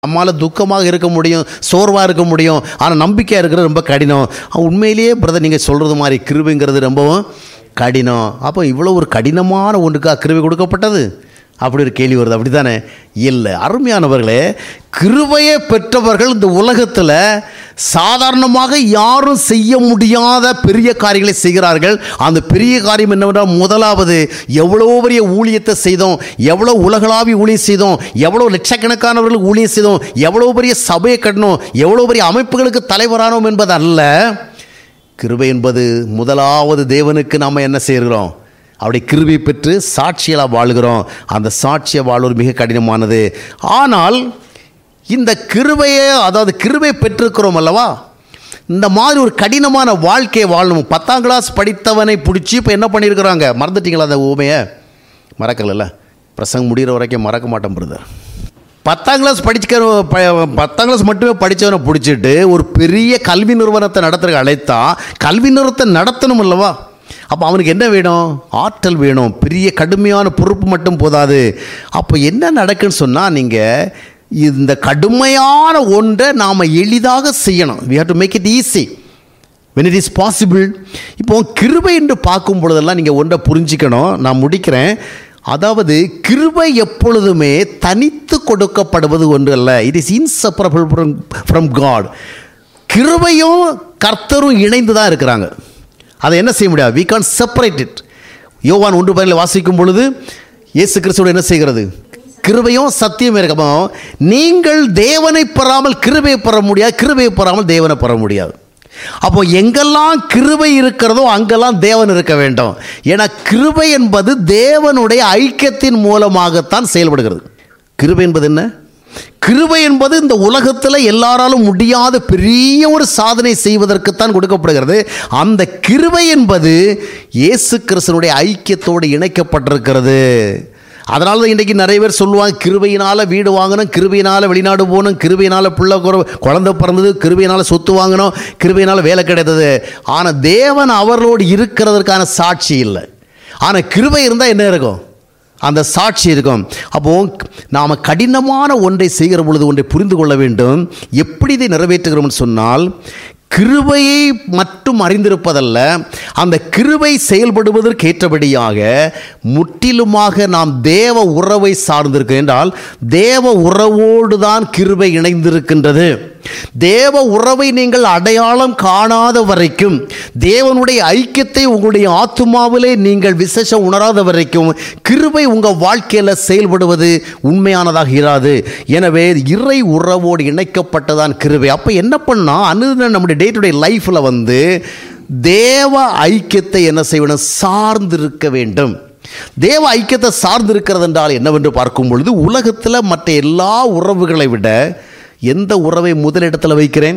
நம்மால் துக்கமாக இருக்க முடியும் சோர்வாக இருக்க முடியும் ஆனால் நம்பிக்கையாக இருக்கிறது ரொம்ப கடினம் உண்மையிலேயே பிரதர் நீங்கள் சொல்கிறது மாதிரி கிருபைங்கிறது ரொம்பவும் கடினம் அப்போ இவ்வளோ ஒரு கடினமான ஒன்றுக்கா கிருபை கொடுக்கப்பட்டது அப்படி ஒரு கேள்வி வருது அப்படி தானே இல்லை அருமையானவர்களே கிருபையை பெற்றவர்கள் இந்த உலகத்தில் சாதாரணமாக யாரும் செய்ய முடியாத பெரிய காரியங்களை செய்கிறார்கள் அந்த பெரிய காரியம் என்னவென்றால் முதலாவது எவ்வளோ பெரிய ஊழியத்தை செய்தோம் எவ்வளோ உலகளாவி ஊழியம் செய்தோம் எவ்வளோ லட்சக்கணக்கானவர்களுக்கு ஊழியம் செய்தோம் எவ்வளோ பெரிய சபையை கட்டணும் எவ்வளோ பெரிய அமைப்புகளுக்கு தலைவரானோம் என்பது அல்ல கிருபை என்பது முதலாவது தேவனுக்கு நாம் என்ன செய்கிறோம் அவருடைய கிருபை பெற்று சாட்சியலாக வாழ்கிறோம் அந்த சாட்சியை வாழ்வது மிக கடினமானது ஆனால் இந்த கிருபையை அதாவது கிருபை பெற்றிருக்கிறோம் அல்லவா இந்த மாதிரி ஒரு கடினமான வாழ்க்கையை வாழணும் பத்தாம் கிளாஸ் படித்தவனை பிடிச்சி இப்போ என்ன பண்ணியிருக்கிறாங்க மறந்துட்டீங்களா அந்த ஊமையை மறக்கலைல்ல பிரசங்கம் முடிகிற வரைக்கும் மறக்க மாட்டேன் பிரதர் பத்தாம் கிளாஸ் படிச்சுக்கிற ப- பத்தாம் கிளாஸ் மட்டுமே படித்தவனை பிடிச்சிட்டு ஒரு பெரிய கல்வி நிறுவனத்தை நடத்துறதுக்கு அழைத்தா கல்வி நிறுவனத்தை நடத்தணும் அல்லவா அப்போ அவனுக்கு என்ன வேணும் ஆற்றல் வேணும் பெரிய கடுமையான பொறுப்பு மட்டும் போதாது அப்போ என்ன நடக்குன்னு சொன்னால் நீங்கள் இந்த கடுமையான ஒன்றை நாம் எளிதாக செய்யணும் we have to make it easy when it is possible இப்போ கிருபை என்று பார்க்கும் பொழுதெல்லாம் நீங்கள் ஒன்றை புரிஞ்சுக்கணும் நான் முடிக்கிறேன் அதாவது கிருபை எப்பொழுதுமே தனித்து கொடுக்கப்படுவது ஒன்று அல்ல it is inseparable from from God கிருபையும் கர்த்தரும் இணைந்து தான் இருக்கிறாங்க அதை என்ன செய்ய முடியாது we can't separate it யோவான் ஒன்று பதினில் வாசிக்கும் பொழுது இயேசு கிறிஸ்துவோடு என்ன செய்கிறது கிருபையும் சத்தியம் இருக்கமோ நீங்கள் தேவனை பெறாமல் கிருபையை பெற முடியாது கிருபையை பெறாமல் தேவனை பெற முடியாது அப்போ எங்கெல்லாம் கிருபை இருக்கிறதோ அங்கெல்லாம் தேவன் இருக்க வேண்டும் ஏன்னா கிருபை என்பது தேவனுடைய ஐக்கியத்தின் மூலமாகத்தான் செயல்படுகிறது கிருபை என்பது என்ன கிருபை என்பது இந்த உலகத்தில் எல்லாராலும் முடியாத பெரிய ஒரு சாதனை செய்வதற்குத்தான் கொடுக்கப்படுகிறது அந்த கிருபை என்பது இயேசு கிறிஸ்தனுடைய ஐக்கியத்தோடு இணைக்கப்பட்டிருக்கிறது அதனால தான் இன்றைக்கி நிறைய பேர் சொல்லுவாங்க கிருபையினால் வீடு வாங்கணும் கிருபையினால் வெளிநாடு போகணும் கிருபையினால் பிள்ளை குற- குழந்தை பிறந்தது கிருபையினால் சொத்து வாங்கணும் கிருபையினால் வேலை கிடைத்தது ஆனால் தேவன் அவர்களோடு இருக்கிறதற்கான சாட்சி இல்லை ஆனால் கிருபை இருந்தால் என்ன இருக்கும் அந்த சாட்சி இருக்கும் அப்போ நாம் கடினமான ஒன்றை செய்கிற பொழுது ஒன்றை புரிந்து கொள்ள வேண்டும் எப்படி இதை நிறைவேற்றுகிறோம்னு சொன்னால் கிருபையை மட்டும் அறிந்திருப்பதல்ல அந்த கிருபை செயல்படுவதற்கு ஏற்றபடியாக முற்றிலுமாக நாம் தேவ உறவை சார்ந்திருக்க என்றால் தேவ உறவோடு தான் கிருபை இணைந்திருக்கின்றது தேவ உறவை நீங்கள் அடையாளம் காணாத வரைக்கும் தேவனுடைய ஐக்கியத்தை உங்களுடைய ஆத்துமாவிலே நீங்கள் விசேஷம் உணராத வரைக்கும் கிருபை உங்கள் வாழ்க்கையில் செயல்படுவது உண்மையானதாக இராது எனவே இறை உறவோடு இணைக்கப்பட்டதான் கிருபை அப்போ என்ன பண்ணால் அனுதினம் நம்முடைய டே டு டே லைஃப்பில் வந்து தேவ ஐக்கியத்தை என்ன செய்யணும் சார்ந்திருக்க வேண்டும் தேவ ஐக்கியத்தை சார்ந்திருக்கிறது என்றால் என்னவென்று பார்க்கும் பொழுது உலகத்தில் மற்ற எல்லா உறவுகளை விட எந்த உறவை முதலிடத்தில் வைக்கிறேன்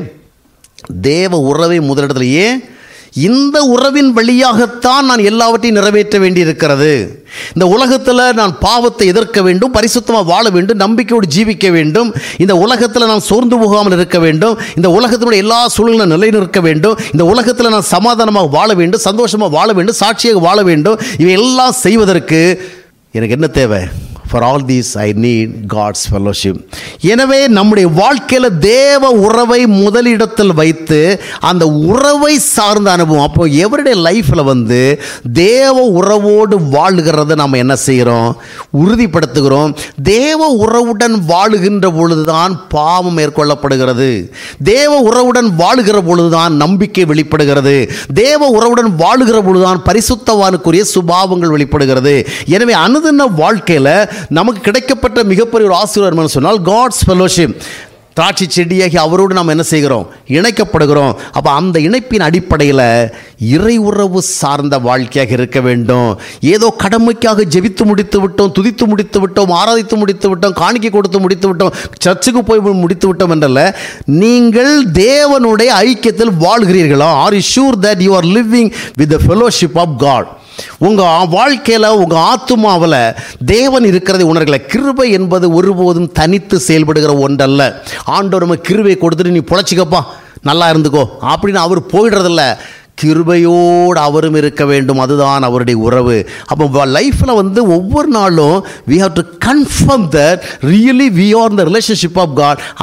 தேவ உறவை முதலிடத்தில் ஏன் இந்த உறவின் வழியாகத்தான் நான் எல்லாவற்றையும் நிறைவேற்ற வேண்டியிருக்கிறது இந்த உலகத்தில் நான் பாவத்தை எதிர்க்க வேண்டும் பரிசுத்தமாக வாழ வேண்டும் நம்பிக்கையோடு ஜீவிக்க வேண்டும் இந்த உலகத்தில் நான் சோர்ந்து போகாமல் இருக்க வேண்டும் இந்த உலகத்தினுடைய எல்லா சூழலும் நிலைநிற்க வேண்டும் இந்த உலகத்தில் நான் சமாதானமாக வாழ வேண்டும் சந்தோஷமாக வாழ வேண்டும் சாட்சியாக வாழ வேண்டும் இவை எல்லாம் செய்வதற்கு எனக்கு என்ன தேவை for all these I need God's fellowship எனவே நம்முடைய வாழ்க்கையில் தேவ உறவை முதலிடத்தில் வைத்து அந்த உறவை சார்ந்த அனுபவம் அப்போ எவருடைய லைஃப்பில் வந்து தேவ உறவோடு வாழுகிறத நம்ம என்ன செய்கிறோம் உறுதிப்படுத்துகிறோம் தேவ உறவுடன் வாழுகின்ற பொழுதுதான் பாவம் மேற்கொள்ளப்படுகிறது தேவ உறவுடன் வாழுகிற பொழுதுதான் நம்பிக்கை வெளிப்படுகிறது தேவ உறவுடன் வாழுகிற பொழுதுதான் பரிசுத்தவானுக்குரிய சுபாவங்கள் வெளிப்படுகிறது எனவே அனுதின வாழ்க்கையில் நமக்கு கிடைக்கப்பட்ட மிகப்பெரிய ஒரு ஆசீர்வாதம் சொன்னால் காட்ஸ் ஃபெலோஷிப் திராட்சை செடியாகி அவரோடு நாம் என்ன செய்கிறோம் இணைக்கப்படுகிறோம் அப்போ அந்த இணைப்பின் அடிப்படையில் இறை உறவு சார்ந்த வாழ்க்கையாக இருக்க வேண்டும் ஏதோ கடமைக்காக ஜெபித்து முடித்து விட்டோம் துதித்து முடித்து விட்டோம் ஆராதித்து முடித்து விட்டோம் காணிக்கை கொடுத்து முடித்து விட்டோம் சர்ச்சுக்கு போய் முடித்து விட்டோம் என்றல்ல நீங்கள் தேவனுடைய ஐக்கியத்தில் வாழ்கிறீர்களா are you sure that you are living with the fellowship of God உங்கள் வாழ்க்கையில் உங்கள் ஆத்துமாவில் தேவன் இருக்கிறதை உணர்களை கிருபை என்பது ஒருபோதும் தனித்து செயல்படுகிற ஒன்றல்ல ஆண்டவர் நம்ம கிருபை கொடுத்துட்டு நீ பொழைச்சிக்கப்பா நல்லா இருந்துக்கோ அப்படின்னு அவர் போயிடுறதில்ல கிருபையோடு அவரும் இருக்க வேண்டும் அதுதான் அவருடைய உறவு அப்போ லைஃப்பில் வந்து ஒவ்வொரு நாளும் we have to confirm that really we are the relationship of God